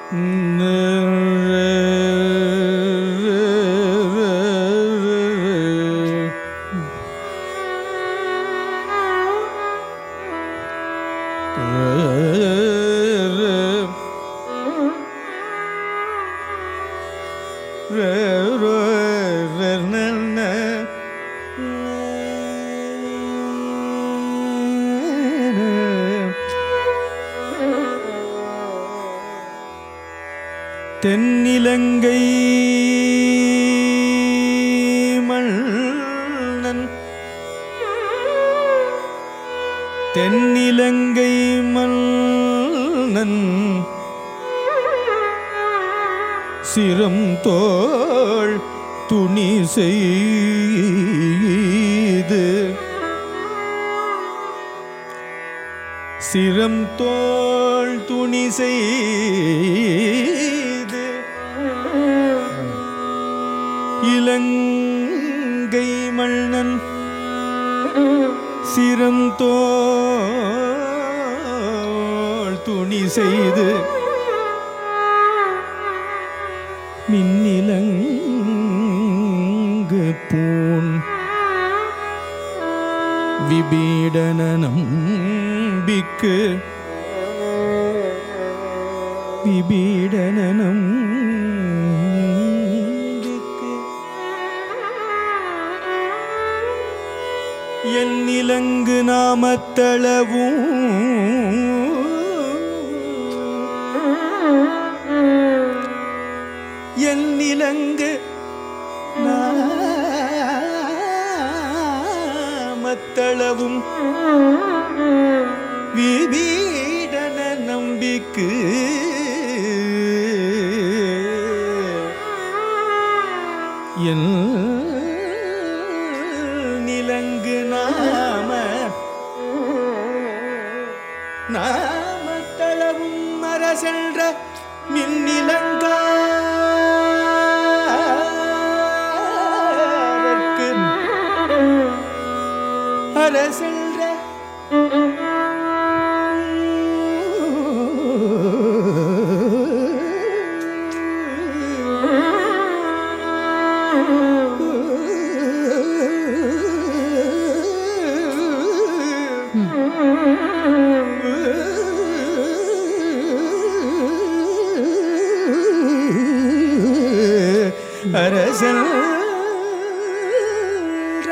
தென்னிலங்கை மன்னன் தென்னிலங்கை மன்னன் சிரம் தோள் துணி செய்து சிரம் தோள் துணி செய்து இலங்கை மன்னன் சிரம் தோள் துணி செய்து மின்னிலங்கு பூன் விபீடனம் பிக்கு விபீடனம் என் நிலங்கு நாமத்தளவும் என் நிலங்கு நாமத்தளவும் விபீடன நம்பிக்கு என் நிலங்கு நாம நாமத்தளவும் அரசென்ற மின்னிலங்காரற்கு அரசென்ற அரசென்ற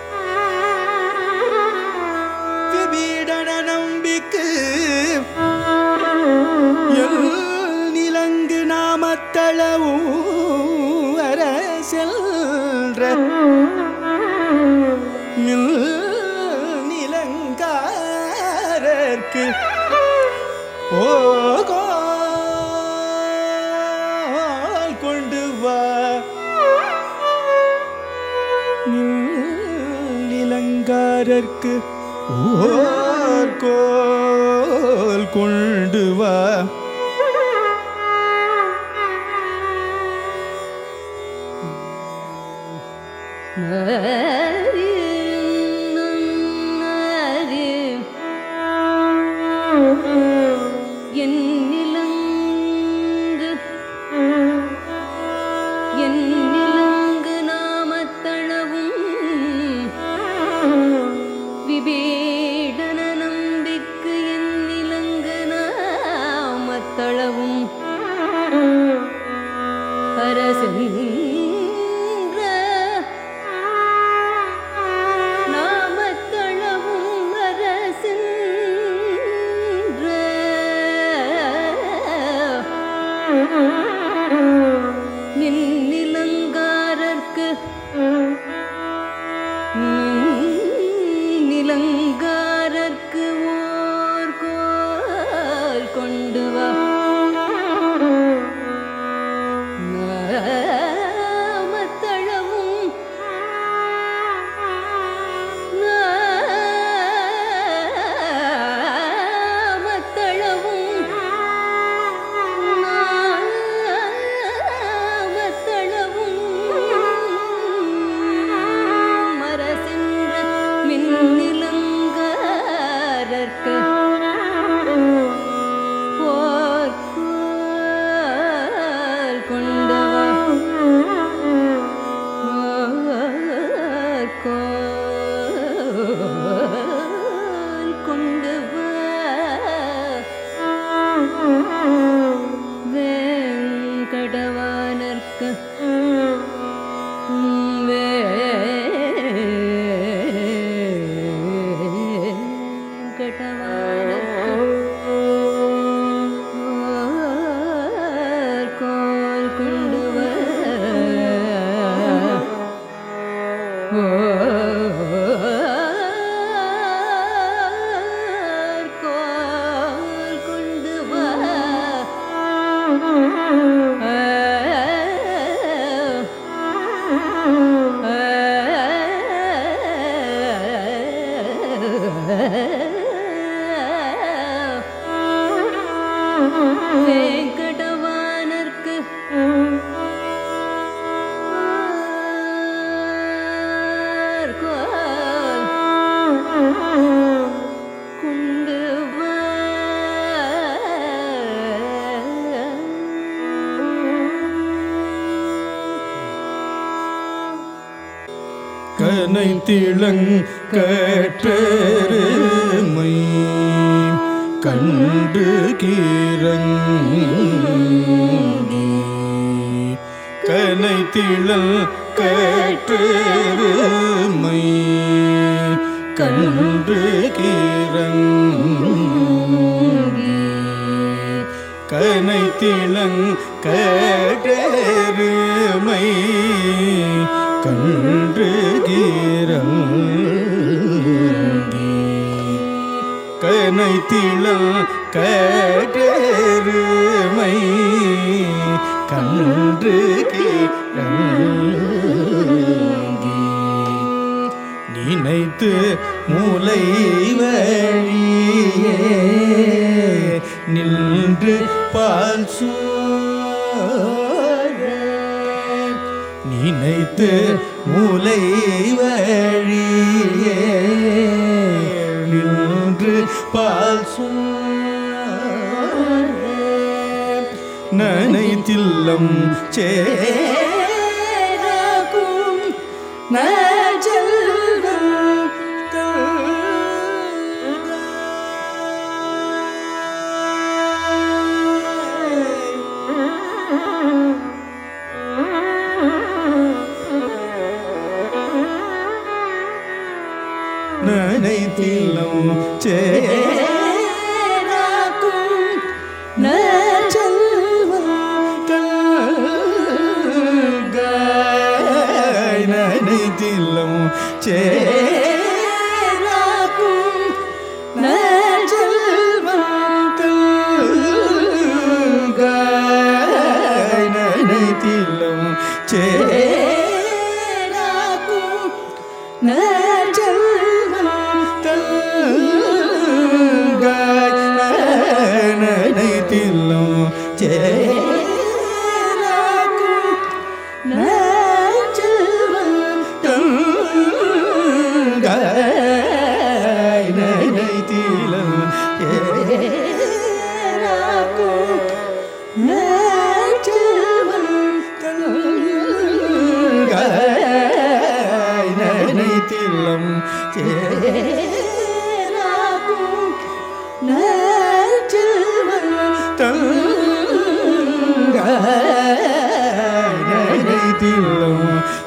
விபீடன நம்பிக்கு எல் நிலங்கு நாமத்தளவும் அரசெல்ற மில் நிலங்காரர்க்கு ஓகோல் கொண்டு வா நிலங்காரர்க்கு ஓர் கோல் கொண்டு வா என் நிலங்கு என் நிலங்கு நாமத்தளவும் விபீடன நம்பிக்கு என் நிலங்கு நாமத்தளவும் அரசென்ற நாமத்தளவும் அரசென்ற நிலங்காரர்க்கு நிலங்காரர்க்கு ஓர் கோல் கொண்டு வா நாமத்தளவும் நாமத்தளவும் வேங்கடவானர்க்கு குண்டு கனை திளங் கற்றருமை கண்டு கீரங்கி கனை திளங் கற்றருமை கண்டு கீரங்கி கனை திளங் கற்றருமை கன்று கீரங்கி கனை திளம் கற்றருமை கன்று கீரங்கி நினைத்து மூளை வழியே நின்று பால் சூழ நினைத்து மூளை வழியே நின்று பால் சூழ நனைத்தில்லம் சேராக்கும் நஜல்வம் நனைத்தில்லம் சேராக்கும் கல்காய் நனைத்தில்லம் சேராக்கும் கல்காய் நனைத்தில்லம் சேராக்கும் நனைத்தில்லம் சேராக்கும் கல்காய் நனைத்தில்லம் கல்காய் நனைத்தில்லம் தங்காய் நனைத்தில்லம்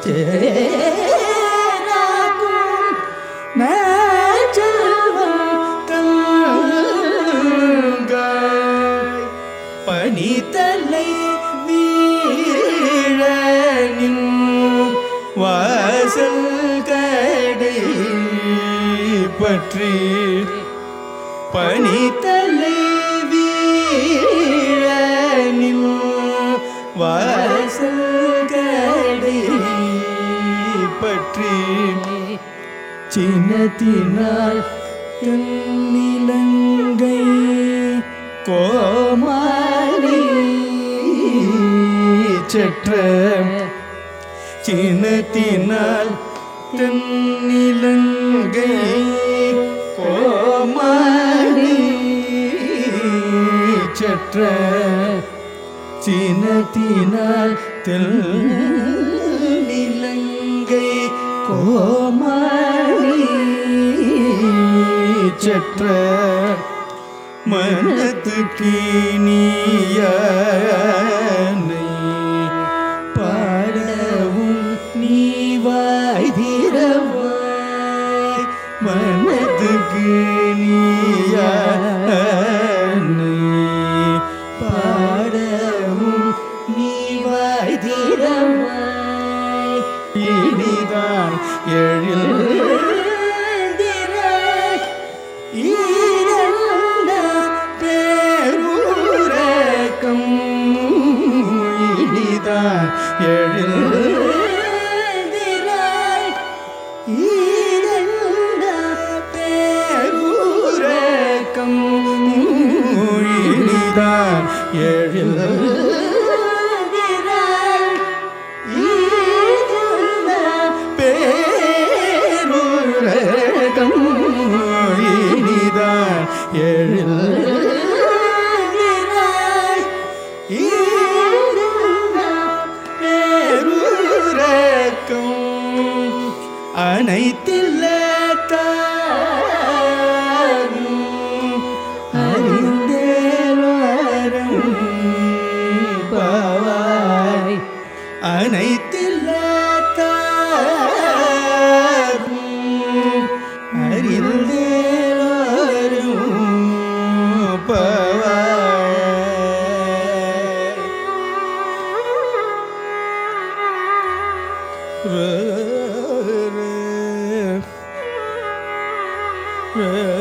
தங்காய் பனித்தலை வீழனின் வாசல் கடை பற்றி பனித்தலை வீழனின் வாசல் கடை பற்றி சின்னத்தினால் தென்னிலங்கை கோமாரி சற்ற சின்னத்தினால் தென்னிலங்கை கோமாரி சற்ற சினத்தினால் தென்னிலங்கை கோமாரி சற்ற மனத்துக்கு நீயானை பாடவும் நீ வாய்திரவாய் மனத்துக்கு நீயானை பாடவும் நீ வாய்திரவாய் இனிதான் எழில் ஈரண்ட பேரூரே பேருரகம் இனிதான் எழில் பேருரகம் அனைத்தில்ல அறிந்தேரும் பாவாய் அனைத்தில்ல அறிந்தேரும் பாவாய் re re re